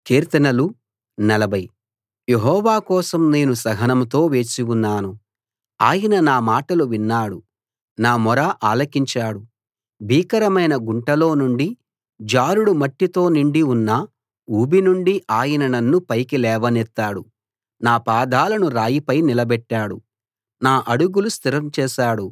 కీర్తనలు 40 యెహోవా కోసం నేను సహనంతో వేచి ఉన్నాను ఆయన నా మాటలు విన్నాడు నా మొర ఆలకించాడు భీకరమైన గుంటలో నుండి జారుడు మట్టితో నిండి ఉన్న ఊబి నుండి ఆయన నన్ను పైకి లేవనెత్తాడు నా పాదాలను రాయిపై నిలబెట్టాడు నా అడుగులు స్థిరం చేశాడు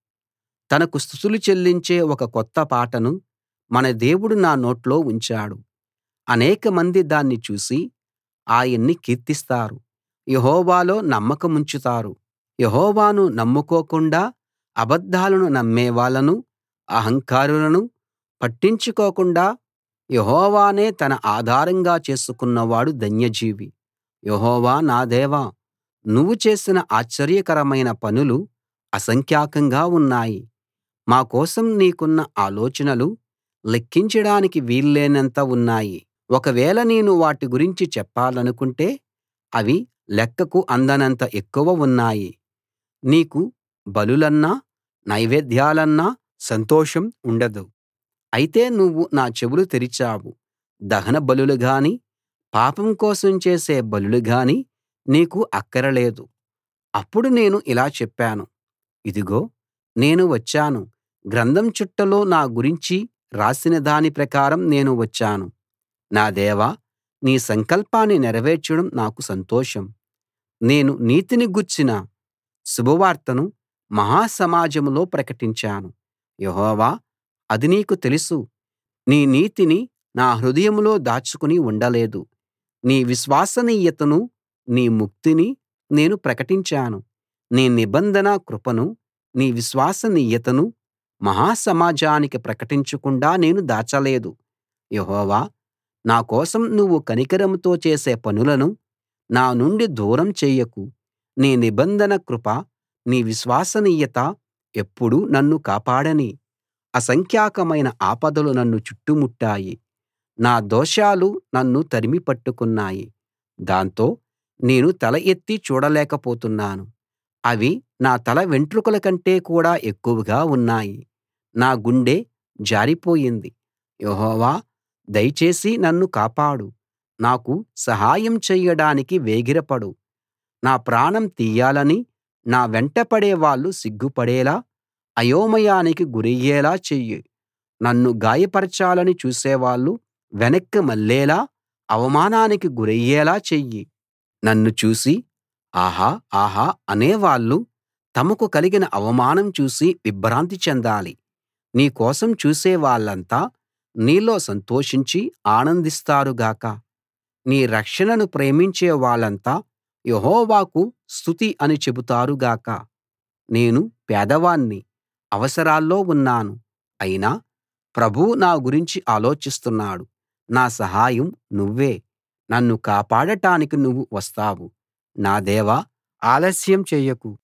తనకు స్తుతులు చెల్లించే ఒక కొత్త పాటను మన దేవుడు నా నోట్లో ఉంచాడు అనేకమంది దాన్ని చూసి ఆయన్ని కీర్తిస్తారు యెహోవాలో నమ్మకముంచుతారు యెహోవాను నమ్ముకోకుండా అబద్ధాలను నమ్మేవాళ్ళను అహంకారులను పట్టించుకోకుండా యెహోవానే తన ఆధారంగా చేసుకున్నవాడు ధన్యజీవి యెహోవా నా దేవా నువ్వు చేసిన ఆశ్చర్యకరమైన పనులు అసంఖ్యాకంగా ఉన్నాయి మా కోసం నీకున్న ఆలోచనలు లెక్కించడానికి వీల్లేనంత ఉన్నాయి ఒకవేళ నేను వాటి గురించి చెప్పాలనుకుంటే అవి లెక్కకు అందనంత ఎక్కువ ఉన్నాయి నీకు బలులన్నా నైవేద్యాలన్నా సంతోషం ఉండదు అయితే నువ్వు నా చెవులు తెరిచావు దహన బలులు గానీ పాపం కోసం చేసే బలులు గానీ నీకు అక్కరలేదు అప్పుడు నేను ఇలా చెప్పాను ఇదిగో నేను వచ్చాను గ్రంథం చుట్టలో నా గురించి రాసిన దాని ప్రకారం నేను వచ్చాను నా దేవా నీ సంకల్పాన్ని నెరవేర్చడం నాకు సంతోషం నేను నీతిని గూర్చిన శుభవార్తను మహా సమాజంలో ప్రకటించాను యెహోవా అది నీకు తెలుసు నీ నీతిని నా హృదయంలో దాచుకుని ఉండలేదు నీ విశ్వసనీయతను నీ ముక్తిని నేను ప్రకటించాను నీ నిబంధన కృపను నీ విశ్వసనీయతను మహా సమాజానికి ప్రకటించకుండా నేను దాచలేదు యెహోవా నా కోసం నువ్వు కనికరంతో చేసే పనులను నా నుండి దూరం చెయ్యకు నీ నిబంధన కృప నీ విశ్వసనీయత ఎప్పుడూ నన్ను కాపాడనీ అసంఖ్యాకమైన ఆపదలు నన్ను చుట్టుముట్టాయి నా దోషాలు నన్ను తరిమి పట్టుకున్నాయి దాంతో నేను తల ఎత్తి చూడలేకపోతున్నాను అవి నా తల వెంట్రుకల కంటే కూడా ఎక్కువగా ఉన్నాయి నా గుండె జారిపోయింది యెహోవా దయచేసి నన్ను కాపాడు నాకు సహాయం చెయ్యడానికి వేగిరపడు నా ప్రాణం తీయాలని నా వెంటపడే వాళ్ళు సిగ్గుపడేలా అయోమయానికి గురయ్యేలా చెయ్యి నన్ను గాయపరచాలని చూసేవాళ్ళు వెనక్కి మళ్ళేలా అవమానానికి గురయ్యేలా చెయ్యి నన్ను చూసి ఆహా ఆహా అనేవాళ్ళు తమకు కలిగిన అవమానం చూసి విభ్రాంతి చెందాలి నీ కోసం చూసే వాళ్ళంతా నీలో సంతోషించి ఆనందిస్తారు గాక నీ రక్షణను ప్రేమించే వాళ్ళంతా యెహోవాకు స్తుతి అని చెబుతారు గాక నేను పేదవాణ్ణి అవసరాల్లో ఉన్నాను అయినా ప్రభువు నా గురించి ఆలోచిస్తున్నాడు నా సహాయం నువ్వే నన్ను కాపాడటానికి నువ్వు వస్తావు నా దేవా ఆలస్యం చెయ్యకు